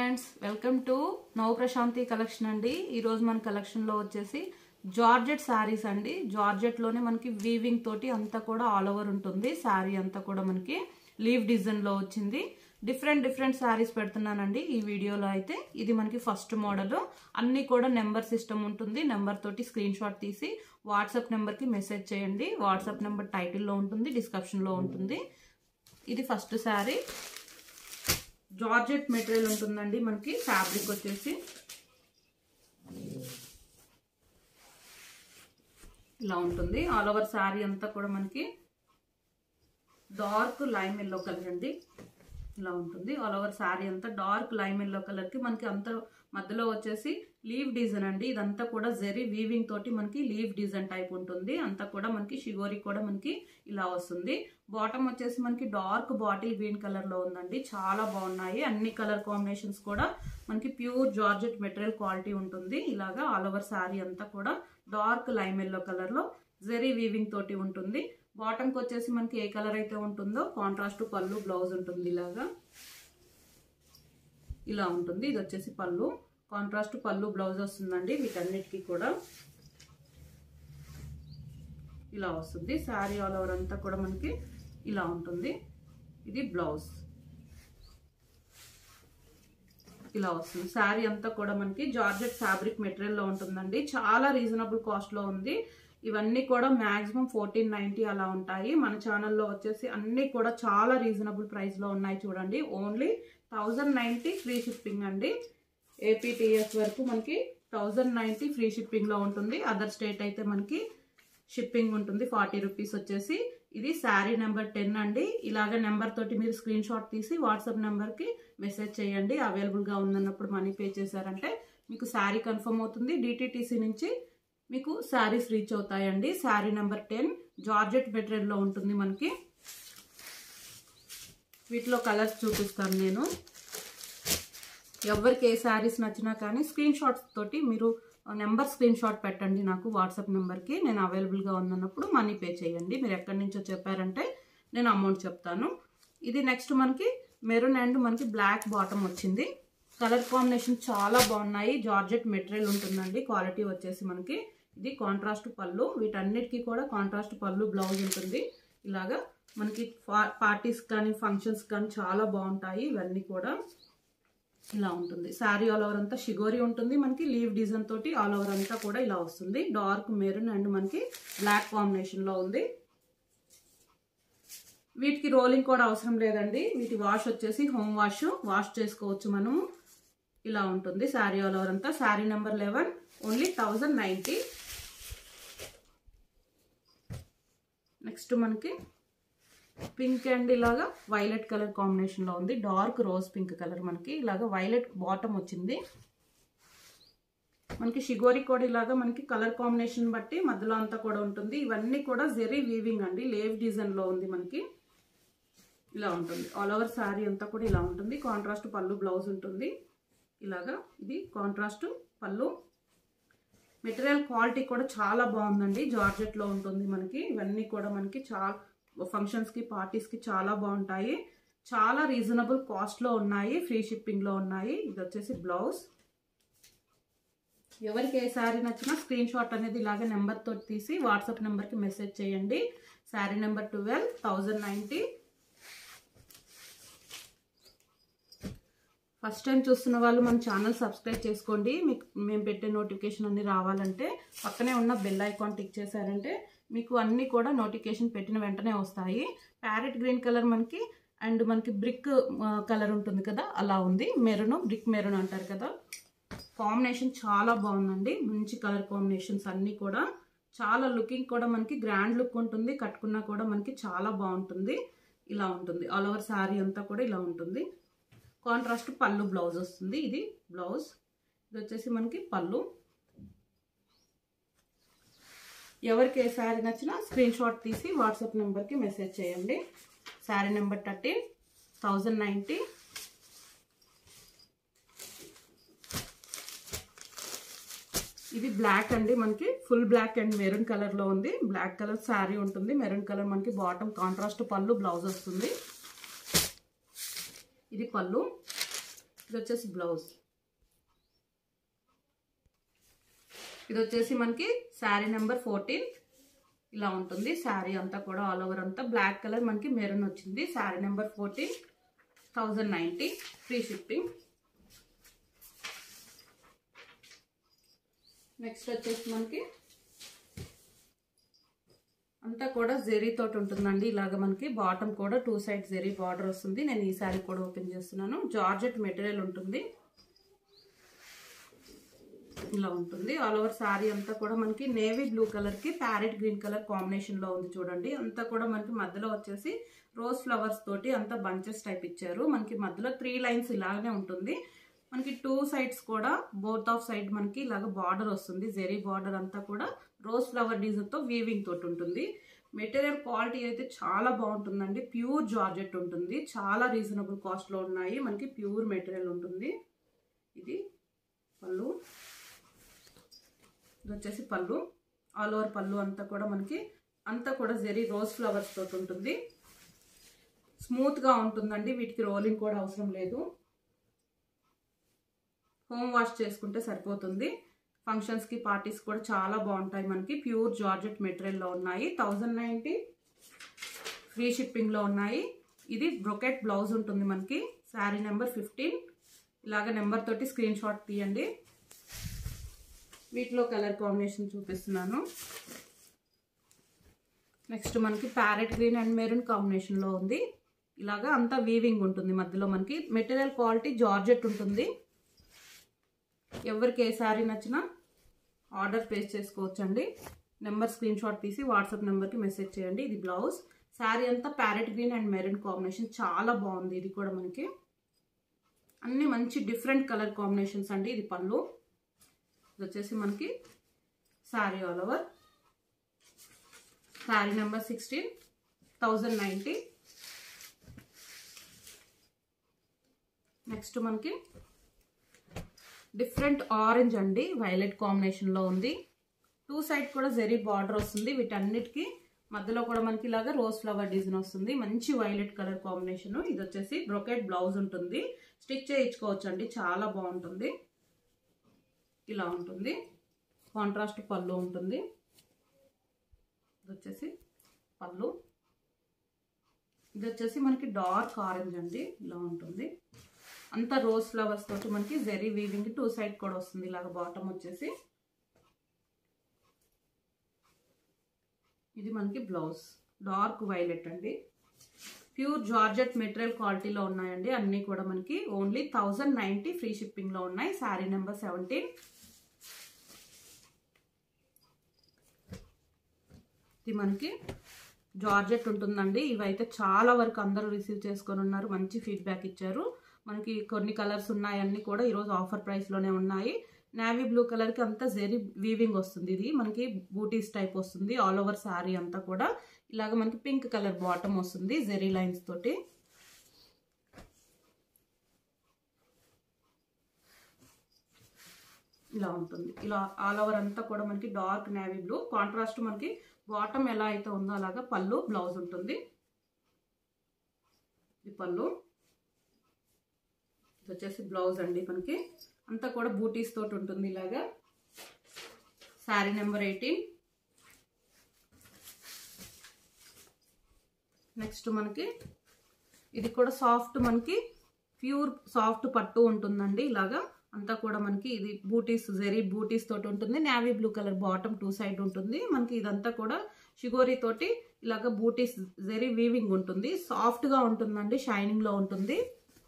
friends welcome to నవ Prashanti collection అండి ఈరోజు మన కలెక్షన్లో వచ్చేసి జార్జెట్ శారీస్ అండి జార్జెట్లోనే మనకి వీవింగ్ తోటి అంతా కూడా ఆల్ ఓవర్ ఉంటుంది శారీ అంతా కూడా మనకి లీవ్ డిజైన్లో వచ్చింది డిఫరెంట్ డిఫరెంట్ శారీస్ పెడుతున్నానండి ఈ వీడియోలో అయితే ఇది మనకి ఫస్ట్ మోడల్ అన్ని కూడా నెంబర్ సిస్టమ్ ఉంటుంది నెంబర్ తోటి స్క్రీన్ షాట్ తీసి వాట్సాప్ నెంబర్కి మెసేజ్ చేయండి వాట్సాప్ నెంబర్ టైటిల్లో ఉంటుంది డిస్క్రిప్షన్లో ఉంటుంది ఇది ఫస్ట్ శారీ జార్జెట్ మెటీరియల్ ఉంటుందండి మనకి ఫ్యాబ్రిక్ వచ్చేసి ఇలా ఉంటుంది ఆల్ ఓవర్ శారీ అంతా కూడా మనకి డార్క్ లైమ్ ఎల్లో కలర్ అండి ఇలా ఉంటుంది ఆల్ ఓవర్ శారీ అంతా డార్క్ లైమ్ ఎల్లో కలర్కి మనకి అంత మధ్యలో వచ్చేసి లీవ్ డిజైన్ అండి ఇదంతా కూడా జెరీ వీవింగ్ తోటి మనకి లీవ్ డిజైన్ టైప్ ఉంటుంది అంతా కూడా మనకి షిగోరి కూడా మనకి ఇలా వస్తుంది బాటమ్ వచ్చేసి మనకి డార్క్ బాటిల్ గ్రీన్ కలర్ లో ఉందండి చాలా బాగున్నాయి అన్ని కలర్ కాంబినేషన్స్ కూడా మనకి ప్యూర్ జార్జెట్ మెటీరియల్ క్వాలిటీ ఉంటుంది ఇలాగా ఆల్ ఓవర్ శారీ అంతా కూడా డార్క్ లైమ్ ఎల్లో కలర్ లో జెరీ వీవింగ్ తోటి ఉంటుంది బాటమ్కి వచ్చేసి మనకి ఏ కలర్ అయితే ఉంటుందో కాంట్రాస్ట్ పళ్ళు బ్లౌజ్ ఉంటుంది ఇలాగా ఇలా ఉంటుంది ఇది వచ్చేసి పళ్ళు కాంట్రాస్ట్ పళ్ళు బ్లౌజ్ వస్తుందండి వీటన్నిటికీ కూడా ఇలా వస్తుంది శారీ ఆల్ ఓవర్ అంతా కూడా మనకి ఇలా ఉంటుంది ఇది బ్లౌజ్ ఇలా వస్తుంది శారీ అంతా కూడా మనకి జార్జెట్ ఫ్యాబ్రిక్ మెటీరియల్లో ఉంటుందండి చాలా రీజనబుల్ కాస్ట్లో ఉంది ఇవన్నీ కూడా మ్యాక్సిమం ఫోర్టీన్ నైంటీ అలా ఉంటాయి మన ఛానల్లో వచ్చేసి అన్నీ కూడా చాలా రీజనబుల్ ప్రైస్లో ఉన్నాయి చూడండి only thousand ninety free shipping అండి ఏపీటీఎస్ వరకు మనకి థౌజండ్ నైంటీ ఫ్రీ షిప్పింగ్లో ఉంటుంది అదర్ స్టేట్ అయితే మనకి షిప్పింగ్ ఉంటుంది ఫార్టీ రూపీస్ వచ్చేసి ఇది శారీ నెంబర్ టెన్ అండి ఇలాగ నెంబర్ తోటి మీరు స్క్రీన్ షాట్ తీసి వాట్సాప్ నెంబర్కి మెసేజ్ చేయండి అవైలబుల్గా ఉందన్నప్పుడు మనీ పే చేశారంటే మీకు శారీ కన్ఫర్మ్ అవుతుంది డిటీటీసీ నుంచి మీకు శారీస్ రీచ్ అవుతాయండి శారీ నెంబర్ టెన్ జార్జెట్ మెటీరియల్లో ఉంటుంది మనకి వీటిలో కలర్స్ చూపిస్తాను నేను ఎవరికి ఏ శారీస్ నచ్చినా కానీ స్క్రీన్ షాట్స్ తోటి మీరు నెంబర్ స్క్రీన్ షాట్ పెట్టండి నాకు వాట్సాప్ నెంబర్కి నేను అవైలబుల్గా ఉందన్నప్పుడు మనీ పే చేయండి మీరు ఎక్కడి నుంచో చెప్పారంటే నేను అమౌంట్ చెప్తాను ఇది నెక్స్ట్ మనకి మెరూన్ అండ్ మనకి బ్లాక్ బాటమ్ వచ్చింది కలర్ కాంబినేషన్ చాలా బాగున్నాయి జార్జెట్ మెటీరియల్ ఉంటుందండి క్వాలిటీ వచ్చేసి మనకి ఇది కాంట్రాస్ట్ పళ్ళు వీటన్నిటికీ కూడా కాంట్రాస్ట్ పళ్ళు బ్లౌజ్ ఉంటుంది ఇలాగా మనకి పార్టీస్ కానీ ఫంక్షన్స్ కానీ చాలా బాగుంటాయి ఇవన్నీ కూడా ఇలా ఉంటుంది శారీ ఆల్ ఓవర్ అంతా షిగోరి ఉంటుంది మనకి లీవ్ డిజైన్ తోటి ఆల్ ఓవర్ అంతా కూడా ఇలా వస్తుంది డార్క్ మెరూన్ అండ్ మనకి బ్లాక్ కాంబినేషన్లో ఉంది వీటికి రోలింగ్ కూడా అవసరం లేదండి వీటి వాష్ వచ్చేసి హోమ్ వాష్ వాష్ చేసుకోవచ్చు మనము ఇలా ఉంటుంది శారీ ఆల్ ఓవర్ అంతా sari number eleven only thousand ninety next మనకి పింక్ అండ్ ఇలాగా వైలెట్ కలర్ కాంబినేషన్లో ఉంది డార్క్ రోజ్ పింక్ కలర్ మనకి ఇలాగా వైలెట్ బాటమ్ వచ్చింది మనకి షిగోరి కూడా ఇలాగా మనకి కలర్ కాంబినేషన్ బట్టి మధ్యలో అంతా కూడా ఉంటుంది ఇవన్నీ కూడా జెరీ వీవింగ్ అండి లేవ్ డిజైన్లో ఉంది మనకి ఇలా ఉంటుంది ఆల్ ఓవర్ శారీ అంతా కూడా ఇలా ఉంటుంది కాంట్రాస్ట్ పళ్ళు బ్లౌజ్ ఉంటుంది ఇలాగా ఇది కాంట్రాస్ట్ పళ్ళు మెటీరియల్ క్వాలిటీ కూడా చాలా బాగుందండి జార్జెట్లో ఉంటుంది మనకి ఇవన్నీ కూడా మనకి చాలా ఫంక్షన్స్కి పార్టీస్కి చాలా బాగుంటాయి చాలా రీజనబుల్ కాస్ట్లో ఉన్నాయి ఫ్రీ షిప్పింగ్లో ఉన్నాయి ఇది వచ్చేసి బ్లౌజ్ ఎవరికి ఏ శారీ నచ్చినా స్క్రీన్ షాట్ అనేది ఇలాగే నెంబర్తో తీసి వాట్సాప్ నెంబర్కి మెసేజ్ చేయండి sari number twelve thousand ninety first time చూస్తున్న వాళ్ళు మన ఛానల్ సబ్స్క్రైబ్ చేసుకోండి మీకు మేము పెట్టే నోటిఫికేషన్ అన్ని రావాలంటే పక్కనే ఉన్న బెల్ ఐకాన్ టిక్ చేశారంటే మీకు అన్నీ కూడా నోటిఫికేషన్ పెట్టిన వెంటనే వస్తాయి ప్యారెట్ గ్రీన్ కలర్ మనకి అండ్ మనకి బ్రిక్ కలర్ ఉంటుంది కదా అలా ఉంది మెరూన్ బ్రిక్ మెరూన్ అంటారు కదా కాంబినేషన్ చాలా బాగుందండి మంచి కలర్ కాంబినేషన్స్ అన్నీ కూడా చాలా లుకింగ్ కూడా మనకి గ్రాండ్ లుక్ ఉంటుంది కట్టుకున్నా కూడా మనకి చాలా బాగుంటుంది ఇలా ఉంటుంది ఆల్ ఓవర్ శారీ అంతా కూడా ఇలా ఉంటుంది కాంట్రాస్ట్ పళ్ళు బ్లౌజ్ వస్తుంది ఇది బ్లౌజ్ ఇది వచ్చేసి మనకి పళ్ళు ఎవరికి ఏ శారీ నచ్చినా స్క్రీన్ షాట్ తీసి వాట్సాప్ నెంబర్కి మెసేజ్ చేయండి sari number thirteen thousand ninety ఇది బ్లాక్ అండి మనకి ఫుల్ బ్లాక్ అండ్ మెరూన్ కలర్లో ఉంది బ్లాక్ కలర్ శారీ ఉంటుంది మెరూన్ కలర్ మనకి బాటమ్ కాంట్రాస్ట్ పళ్ళు బ్లౌజ్ వస్తుంది ఇది పళ్ళు ఇది వచ్చేసి బ్లౌజ్ ఇది వచ్చేసి మనకి శారీ నెంబర్ ఫోర్టీన్ ఇలా ఉంటుంది శారీ అంతా కూడా ఆల్ ఓవర్ అంతా బ్లాక్ కలర్ మనకి మెరూన్ వచ్చింది sari number fourteen thousand ninety free shipping next వచ్చేసి మనకి అంతా కూడా జెరీ తోటి ఉంటుందండి ఇలాగ మనకి బాటమ్ కూడా టూ సైడ్ జెరీ బార్డర్ వస్తుంది నేను ఈ శారీ కూడా ఓపెన్ చేస్తున్నాను జార్జెట్ మెటీరియల్ ఉంటుంది ఇలా ఉంటుంది ఆల్ ఓవర్ శారీ అంతా కూడా మనకి నేవీ బ్లూ కలర్ కి ప్యారెట్ గ్రీన్ కలర్ కాంబినేషన్ లో ఉంది చూడండి అంతా కూడా మనకి మధ్యలో వచ్చేసి రోజ్ ఫ్లవర్స్ తోటి అంతా బంచెస్ టైప్ ఇచ్చారు మనకి మధ్యలో త్రీ లైన్స్ ఇలాగనే ఉంటుంది మనకి టూ సైడ్స్ కూడా బోత్ ఆఫ్ సైడ్ మనకి ఇలాగ బార్డర్ వస్తుంది జెరీ బార్డర్ అంతా కూడా రోజ్ ఫ్లవర్ డిజైన్ తో వీవింగ్ తోటి ఉంటుంది మెటీరియల్ క్వాలిటీ అయితే చాలా బాగుంటుందండి ప్యూర్ జార్జెట్ ఉంటుంది చాలా రీజనబుల్ కాస్ట్ లో ఉన్నాయి మనకి ప్యూర్ మెటీరియల్ ఉంటుంది ఇది పళ్ళు ఇది వచ్చేసి పళ్ళు ఆల్ ఓవర్ పళ్ళు అంతా కూడా మనకి అంతా కూడా జెరీ రోజ్ ఫ్లవర్స్ తోటి ఉంటుంది స్మూత్ గా ఉంటుందండి వీటికి రోలింగ్ కూడా అవసరం లేదు హోమ్ వాష్ చేసుకుంటే సరిపోతుంది ఫంక్షన్స్ కి పార్టీస్ కూడా చాలా బాగుంటాయి మనకి ప్యూర్ జార్జెట్ మెటీరియల్ లో ఉన్నాయి థౌజండ్ నైంటీ ఫ్రీ షిప్పింగ్ లో ఉన్నాయి ఇది బ్రొకెట్ బ్లౌజ్ ఉంటుంది మనకి శారీ నెంబర్ ఫిఫ్టీన్ ఇలాగ నెంబర్ తోటి స్క్రీన్ షాట్ తీయండి వీటిలో కలర్ కాంబినేషన్ చూపిస్తున్నాను నెక్స్ట్ మనకి ప్యారెట్ గ్రీన్ అండ్ మెరూన్ కాంబినేషన్లో ఉంది ఇలాగా అంతా వీవింగ్ ఉంటుంది మధ్యలో మనకి మెటీరియల్ క్వాలిటీ జార్జెట్ ఉంటుంది ఎవరికి ఏ శారీ నచ్చినా ఆర్డర్ ప్లేస్ చేసుకోవచ్చండి నెంబర్ స్క్రీన్ షాట్ తీసి వాట్సాప్ నెంబర్కి మెసేజ్ చేయండి ఇది బ్లౌజ్ శారీ అంతా parrot green and maroon combination చాలా బాగుంది ఇది కూడా మనకి అన్ని మంచి డిఫరెంట్ కలర్ కాంబినేషన్స్ అండి ఇది పళ్ళు ఇది వచ్చేసి మనకి sari all over sari number sixteen thousand ninety next మనకి డిఫరెంట్ ఆరెంజ్ అండి వైలెట్ కాంబినేషన్లో ఉంది టూ సైడ్ కూడా జెరీ బార్డర్ వస్తుంది వీటన్నిటికీ మధ్యలో కూడా మనకి ఇలాగా రోజ్ ఫ్లవర్ డిజైన్ వస్తుంది మంచి వైలెట్ కలర్ కాంబినేషన్ ఇది వచ్చేసి బ్రొకెట్ బ్లౌజ్ ఉంటుంది స్టిచ్ చేయించుకోవచ్చు అండి చాలా బాగుంటుంది ఇలా ఉంటుంది కాంట్రాస్ట్ పళ్ళు ఉంటుంది ఇది వచ్చేసి పళ్ళు ఇది వచ్చేసి మనకి డార్క్ ఆరెంజ్ అండి ఇలా ఉంటుంది అంతా రోజ్ ఫ్లవర్స్ తోటి మనకి జెరీ వీవింగ్ టూ సైడ్ కూడా వస్తుంది ఇలాగ బాటమ్ వచ్చేసి ఇది మనకి బ్లౌజ్ డార్క్ వైలెట్ అండి ప్యూర్ జార్జెట్ మెటీరియల్ క్వాలిటీలో ఉన్నాయండి అన్నీ కూడా మనకి ఓన్లీ థౌజండ్ నైంటీ ఫ్రీ షిప్పింగ్లో ఉన్నాయి శారీ నెంబర్ సెవెంటీన్ ఇది మనకి జార్జెట్ ఉంటుందండి ఇవైతే చాలా వరకు అందరూ రిసీవ్ చేసుకొని ఉన్నారు మంచి ఫీడ్బ్యాక్ ఇచ్చారు మనకి కొన్ని కలర్స్ ఉన్నాయి అన్ని కూడా ఈరోజు ఆఫర్ ప్రైస్లోనే ఉన్నాయి నావీ బ్లూ కలర్కి అంతా జెరీ వీవింగ్ వస్తుంది ఇది మనకి బూటీస్ టైప్ వస్తుంది ఆల్ ఓవర్ శారీ అంతా కూడా ఇలాగ మనకి పింక్ కలర్ బాటమ్ వస్తుంది జెరీ లైన్స్ తోటి ఇలా ఉంటుంది ఇలా ఆల్ ఓవర్ అంతా కూడా మనకి డార్క్ నేవీ బ్లూ కాంట్రాస్ట్ మనకి బాటమ్ ఎలా అయితే ఉందో అలాగా పళ్ళు బ్లౌజ్ ఉంటుంది ఇది పళ్ళు ఇది వచ్చేసి బ్లౌజ్ అండి మనకి అంతా కూడా బూటీస్ తోటి ఉంటుంది ఇలాగా శారీ నెంబర్ ఎయిటీన్ నెక్స్ట్ మనకి ఇది కూడా సాఫ్ట్ మనకి ప్యూర్ సాఫ్ట్ పట్టు ఉంటుందండి ఇలాగా అంతా కూడా మనకి ఇది బూటీస్ జెరీ బూటీస్ తోటి ఉంటుంది navy blue colour bottom two side ఉంటుంది మనకి ఇదంతా కూడా షిగోరీ తోటి ఇలాగ బూటీస్ జెరీ వీవింగ్ ఉంటుంది సాఫ్ట్ గా ఉంటుందండి షైనింగ్ లో ఉంటుంది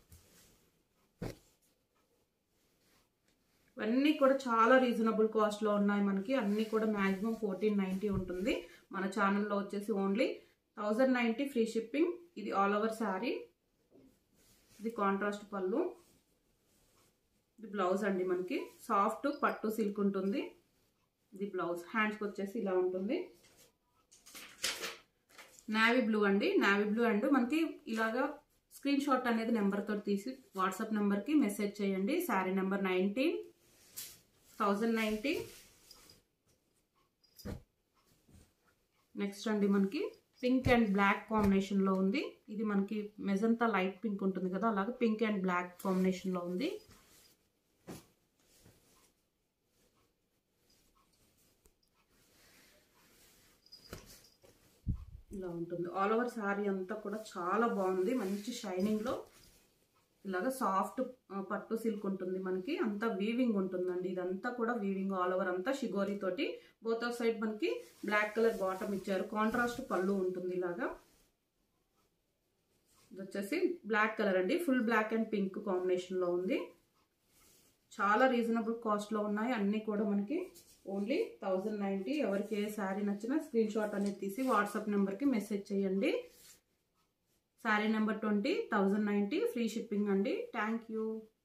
ఇవన్నీ కూడా చాలా రీజనబుల్ కాస్ట్ లో ఉన్నాయి మనకి అన్ని కూడా మాక్సిమం ఫోర్టీన్ నైన్టీ ఉంటుంది మన ఛానల్లో వచ్చేసి only thousand ninety free shipping ఇది ఆల్ ఓవర్ శారీ ఇది కాంట్రాస్ట్ పళ్ళు ఇది బ్లౌజ్ అండి మనకి సాఫ్ట్ పట్టు సిల్క్ ఉంటుంది ఇది బ్లౌజ్ హ్యాండ్స్కి వచ్చేసి ఇలా ఉంటుంది నావీ బ్లూ అండి నావీ బ్లూ అండ్ మనకి ఇలాగా స్క్రీన్ షాట్ అనేది నెంబర్తో తీసి వాట్సాప్ నెంబర్కి మెసేజ్ చేయండి sari number nineteen thousand ninety next అండి మనకి పింక్ అండ్ బ్లాక్ కాంబినేషన్లో ఉంది ఇది మనకి మెజంతా లైట్ పింక్ ఉంటుంది కదా అలాగే పింక్ అండ్ బ్లాక్ కాంబినేషన్లో ఉంది ఇలా ఉంటుంది ఆల్ ఓవర్ శారీ అంతా కూడా చాలా బాగుంది మంచి షైనింగ్లో ఇలాగ సాఫ్ట్ పట్టు సిల్క్ ఉంటుంది మనకి అంతా వీవింగ్ ఉంటుందండి ఇదంతా కూడా వీవింగ్ ఆల్ ఓవర్ అంతా షిగోరి తోటి బోత్ ఆఫ్ సైడ్ మనకి బ్లాక్ కలర్ బాటమ్ ఇచ్చారు కాంట్రాస్ట్ పళ్ళు ఉంటుంది ఇలాగా ఇది వచ్చేసి బ్లాక్ కలర్ అండి ఫుల్ బ్లాక్ అండ్ పింక్ కాంబినేషన్లో ఉంది చాలా రీజనబుల్ కాస్ట్లో ఉన్నాయి అన్నీ కూడా మనకి ఓన్లీ థౌజండ్ నైంటీ ఎవరికి ఏ శారీ నచ్చినా స్క్రీన్ షాట్ అనేది తీసి వాట్సాప్ నెంబర్కి మెసేజ్ చేయండి sari number twenty thousand ninety free shipping అండి థ్యాంక్ యూ